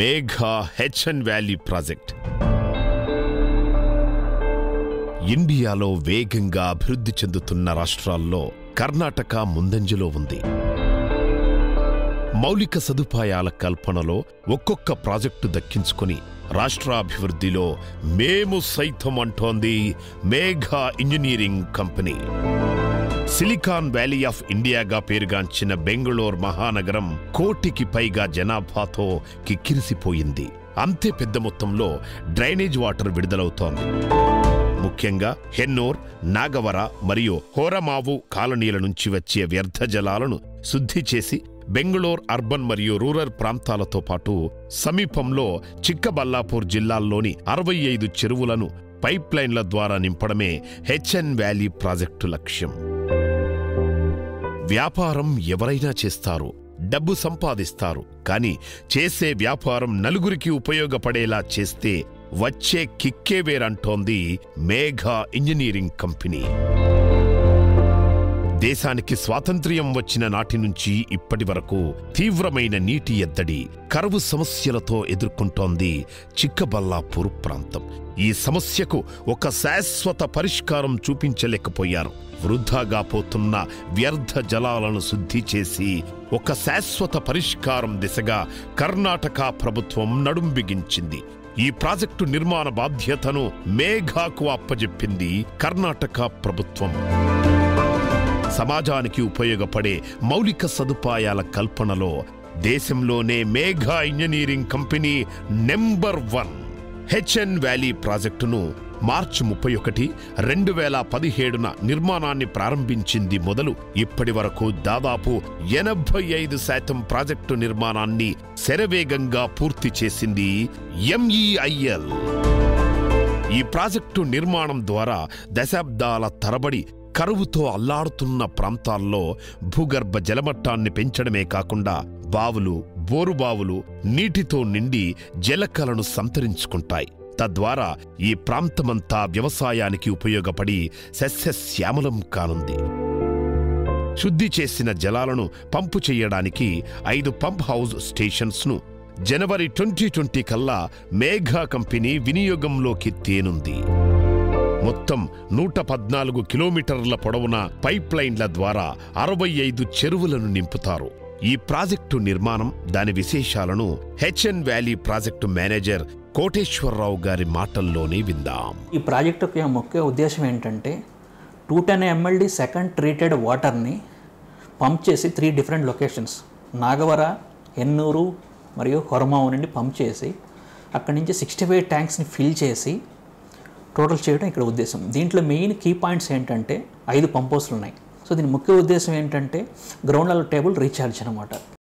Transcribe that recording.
Megha HN valley project ఇండియాలో వేగంగా అభివృద్ధి చెందుతున్న రాష్ట్రాల్లో కర్ణాటక ముందంజలో ఉంది మౌలిక సదుపాయాల కల్పనలో ఒక్కొక్క ప్రాజెక్టు దక్కించుకొని రాష్ట్రాభివృద్ధిలో మేము సైతం అంటోంది Megha engineering company silicon valley of ఇండియాగా పేరుగాంచిన బెంగళూరు మహానగరం కోటికి పైగా జనాభాతో కిక్కిరిసిపోయింది అంతే పెద్ద మొత్తంలో డ్రైనేజ్ వాటర్ విడుదలవుతోంది ముఖ్యంగా హెన్నోర్ నాగవర మరియు హోరమావు కాలనీల నుంచి వచ్చే వ్యర్థ జలాలను శుద్ధి చేసి బెంగళూరు అర్బన్ మరియు రూరల్ ప్రాంతాలతో పాటు సమీపంలో చిక్కబల్లాపూర్ జిల్లాల్లోని అరవై ఐదు చెరువులను పైప్ లైన్ల ద్వారా నింపడమే హెచ్ఎన్ వ్యాలీ ప్రాజెక్టు లక్ష్యం వ్యాపారం ఎవరైనా చేస్తారు డబ్బు సంపాదిస్తారు కానీ చేసే వ్యాపారం నలుగురికి ఉపయోగపడేలా చేస్తే వచ్చే కిక్కే వేరంటోంది మేఘా ఇంజనీరింగ్ కంపెనీ దేశానికి స్వాతంత్ర్యం వచ్చిన నాటి నుంచి ఇప్పటి వరకు తీవ్రమైన నీటి ఎద్దడి కరువు సమస్యలతో ఎదుర్కొంటోంది చిక్కబల్లాపూర్ ప్రాంతం ఈ సమస్యకు ఒక శాశ్వత పరిష్కారం చూపించలేకపోయారు వృధాగా పోతున్న వ్యర్థ జలాలను శుద్ధి చేసి ఒక శాశ్వత పరిష్కారం దిశగా కర్ణాటక ప్రభుత్వం నడుం బిగించింది ఈ ప్రాజెక్టు నిర్మాణ బాధ్యతను మేఘాకు అప్పజెప్పింది కర్ణాటక ప్రభుత్వం సమాజానికి ఉపయోగపడే మౌలిక సదుపాయాల కల్పనలో దేశంలోనే Megha engineering company number one HN valley ప్రాజెక్టును మార్చి ముప్పై ఒకటి రెండు వేల పదిహేడున నిర్మాణాన్ని ప్రారంభించింది మొదలు ఇప్పటి వరకు దాదాపు ఎనభై ఐదు శాతం ప్రాజెక్టు నిర్మాణాన్ని శరవేగంగా పూర్తి చేసింది ఎంఈఐఎల్ ఈ ప్రాజెక్టు నిర్మాణం ద్వారా దశాబ్దాల తరబడి కరువుతో అల్లాడుతున్న ప్రాంతాల్లో భూగర్భ జలమట్టాన్ని పెంచడమే కాకుండా బావులు బోరుబావులు నీటితో నిండి జలకలను సంతరించుకుంటాయి తద్వారా ఈ ప్రాంతమంతా వ్యవసాయానికి ఉపయోగపడి సస్యశ్యామలం కానుంది శుద్ధి చేసిన జలాలను పంపు చేయడానికి ఐదు పంప్ హౌస్ స్టేషన్స్ను జనవరి ట్వంటీ ట్వంటీ కల్లా మేఘా కంపెనీ వినియోగంలోకి తేనుంది మొత్తం నూట పద్నాలుగు కిలోమీటర్ల పొడవున పైప్ లైన్ల ద్వారా అరవై ఐదు చెరువులను నింపుతారు ఈ ప్రాజెక్టు నిర్మాణం దాని విశేషాలను HN valley project manager Koteswararao గారి మాటల్లోనే విందాం ఈ ప్రాజెక్ట్ యొక్క ముఖ్య ఉద్దేశం ఏంటంటే two ten MLD second treated వాటర్ని పంప్ చేసి three different locations Nagavara Hennur మరియు హొరమావు నుండి పంప్ చేసి అక్కడి నుంచి సిక్స్టీ ఫైవ్ ట్యాంక్స్ని ఫిల్ చేసి టోటల్ చేయడం ఇక్కడ ఉద్దేశం దీంట్లో మెయిన్ కీ పాయింట్స్ ఏంటంటే ఐదు పంప్ హౌస్లు ఉన్నాయి సో దీని ముఖ్య ఉద్దేశం ఏంటంటే గ్రౌండ్ లెవెల్ టేబుల్ రీఛార్జ్ అనమాట